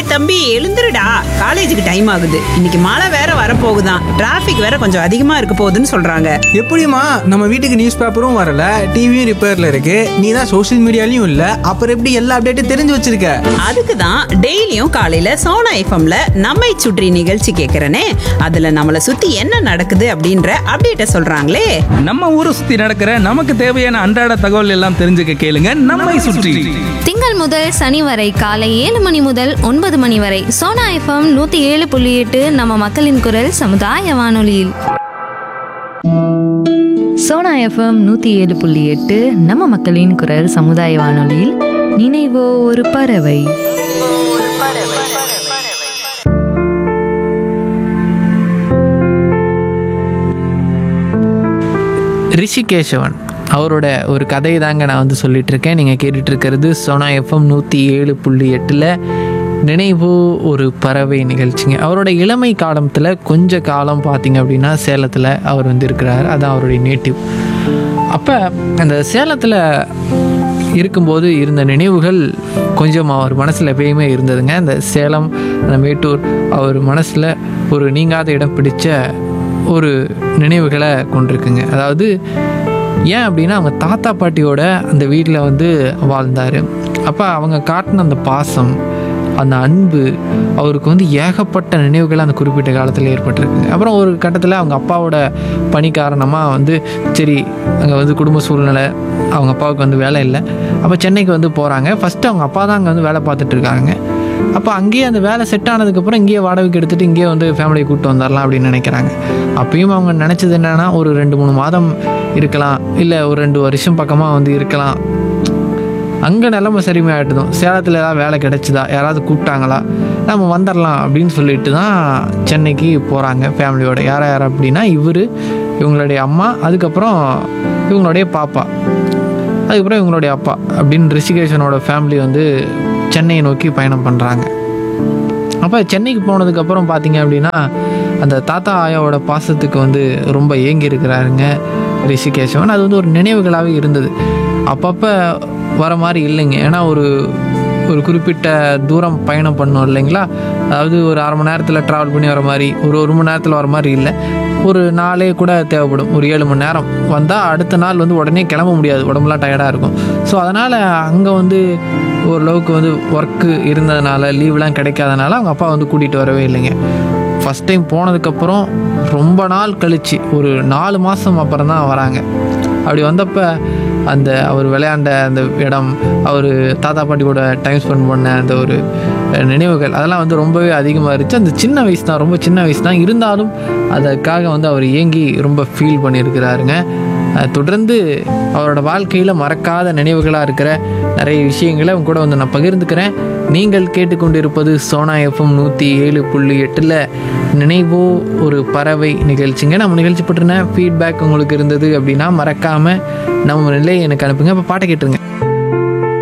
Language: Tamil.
தம்பி எழுந்துருடா காலேஜுக்கு டைம் ஆகுது இன்னைக்கு மழை வேற வரப்போகுதாம் டிராஃபிக் வேற கொஞ்சம் அதிகமா இருக்க போகுதுன்னு சொல்றாங்க எப்படிம்மா நம்ம வீட்டுக்கு நியூஸ் பேப்பரும் வரல டிவியும் ரிப்பேர்ல இருக்கு நீ தான் சோஷியல் மீடியாலையும் இல்ல அப்புறம் எப்படி எல்லா அப்டேட்டும் தெரிஞ்சு வச்சிருக்க அதுக்கு தான் டெய்லியும் காலையில சோனா எஃப்எம்ல நம்மை சுற்றி நிகழ்ச்சி கேட்கறனே அதுல நம்மளை சுத்தி என்ன நடக்குது அப்படின்ற அப்டேட்ட சொல்றாங்களே நம்ம ஊரை சுத்தி நடக்கிற நமக்கு தேவையான அன்றாட தகவல் எல்லாம் தெரிஞ்சுக்க கேளுங்க நம்மை சுற்றி திங்கள் முதல் சனி வரை காலை ஏழு மணி முதல் ஒன்பது மணி வரை சோனா எஃப்எம் நூத்தி ஏழு புள்ளி எட்டு நம்ம மக்களின் குரல் சமுதாய வானொலியில் சோனா எஃப்எம் நூற்றி ஏழு புள்ளி எட்டு நம்ம மக்களின் குரல் சமுதாய வானொலியில் நினைவோ ஒரு பறவை ரிஷிகேஷவன் அவரோட ஒரு கதையை தாங்க நான் வந்து சொல்லிட்டு இருக்கேன் நீங்கள் கேட்டுட்டு இருக்கிறது சோனா எஃப்எம் நூற்றி ஏழு புள்ளி எட்டில் நினைவு ஒரு பறவை நிகழ்ச்சிங்க அவரோட இளமை காலத்தில் கொஞ்ச காலம் பார்த்தீங்க அப்படின்னா சேலத்தில் அவர் வந்து இருக்கிறார் அதான் அவருடைய நேட்டிவ் அப்போ அந்த சேலத்தில் இருக்கும்போது இருந்த நினைவுகள் கொஞ்சம் அவர் மனசில் எப்பயுமே இருந்ததுங்க அந்த சேலம் அந்த மேட்டூர் அவர் மனசில் ஒரு நீங்காத இடம் பிடிச்ச ஒரு நினைவுகளை கொண்டிருக்குங்க அதாவது ஏன் அப்படின்னா அவங்க தாத்தா பாட்டியோட அந்த வீட்டில் வந்து வாழ்ந்தார் அப்போ அவங்க காட்டின அந்த பாசம் அந்த அன்பு அவருக்கு வந்து ஏகப்பட்ட நினைவுகள் அந்த குறிப்பிட்ட காலத்தில் ஏற்பட்டிருக்குங்க அப்புறம் ஒரு கட்டத்தில் அவங்க அப்பாவோட பணி காரணமாக வந்து சரி அங்கே வந்து குடும்ப சூழ்நிலை அவங்க அப்பாவுக்கு வந்து வேலை இல்லை அப்போ சென்னைக்கு வந்து போகிறாங்க ஃபஸ்ட்டு அவங்க அப்பா தான் அங்கே வந்து வேலை பார்த்துட்டு இருக்காங்க அப்போ அங்கேயே அந்த வேலை செட் ஆனதுக்கப்புறம் இங்கேயே வாடகைக்கு எடுத்துகிட்டு இங்கேயே வந்து ஃபேமிலியை கூப்பிட்டு வந்துடலாம் அப்படின்னு நினைக்கிறாங்க அப்பயும் அவங்க நினச்சது என்னென்னா ஒரு ரெண்டு மூணு மாதம் இருக்கலாம் இல்லை ஒரு ரெண்டு வருஷம் பக்கமாக வந்து இருக்கலாம் அங்கே நிலமை சரிமையாயிட்டதும் சேலத்தில் ஏதாவது வேலை கிடைச்சிதா யாராவது கூப்பிட்டாங்களா நம்ம வந்துடலாம் அப்படின்னு சொல்லிட்டு தான் சென்னைக்கு போகிறாங்க ஃபேமிலியோட யார் யார் அப்படின்னா இவர் இவங்களுடைய அம்மா அதுக்கப்புறம் இவங்களுடைய பாப்பா அதுக்கப்புறம் இவங்களுடைய அப்பா அப்படின்னு ரிஷிகேஷனோட ஃபேமிலி வந்து சென்னையை நோக்கி பயணம் பண்ணுறாங்க அப்போ சென்னைக்கு போனதுக்கப்புறம் பார்த்தீங்க அப்படின்னா அந்த தாத்தா ஆயாவோட பாசத்துக்கு வந்து ரொம்ப ஏங்கி இருக்கிறாருங்க ரிஷிகேஷவன் அது வந்து ஒரு நினைவுகளாகவே இருந்தது அப்பப்போ வர மாதிரி இல்லைங்க ஏன்னா ஒரு ஒரு குறிப்பிட்ட தூரம் பயணம் பண்ணோம் இல்லைங்களா அதாவது ஒரு அரை மணி நேரத்தில் ட்ராவல் பண்ணி வர மாதிரி ஒரு ஒரு மணி நேரத்தில் வர மாதிரி இல்லை ஒரு நாளே கூட தேவைப்படும் ஒரு ஏழு மணி நேரம் வந்தால் அடுத்த நாள் வந்து உடனே கிளம்ப முடியாது உடம்புலாம் டயர்டாக இருக்கும் ஸோ அதனால் அங்கே வந்து ஓரளவுக்கு வந்து ஒர்க்கு இருந்ததுனால லீவ்லாம் கிடைக்காதனால அவங்க அப்பா வந்து கூட்டிகிட்டு வரவே இல்லைங்க ஃபஸ்ட் டைம் போனதுக்கப்புறம் ரொம்ப நாள் கழித்து ஒரு நாலு மாதம் அப்புறம் தான் வராங்க அப்படி வந்தப்போ அந்த அவர் விளையாண்ட அந்த இடம் அவர் தாத்தா பாட்டி கூட டைம் ஸ்பெண்ட் பண்ண அந்த ஒரு அஹ், நினைவுகள் அதெல்லாம் வந்து ரொம்பவே அதிகமாக இருந்துச்சு அந்த சின்ன வயசு தான் ரொம்ப சின்ன வயசு தான் இருந்தாலும் அதற்காக வந்து அவர் ஏங்கி ரொம்ப ஃபீல் பண்ணியிருக்கிறாருங்க அஹ், தொடர்ந்து அவரோட வாழ்க்கையில் மறக்காத நினைவுகளாக இருக்கிற நிறைய விஷயங்களை உங்க கூட வந்து நான் பகிர்ந்துக்கிறேன் நீங்கள் கேட்டுக்கொண்டிருப்பது சோனா எஃப்எம் நூற்றி ஏழு புள்ளி எட்டில் நினைவோ ஒரு பறவை நிகழ்ச்சிங்க நம்ம நிகழ்ச்சி பற்றின ஃபீட்பேக் உங்களுக்கு இருந்தது அப்படின்னா மறக்காமல் நம்ம நிலையை எனக்கு அனுப்புங்க இப்போ பாட்டை கேட்டுருங்க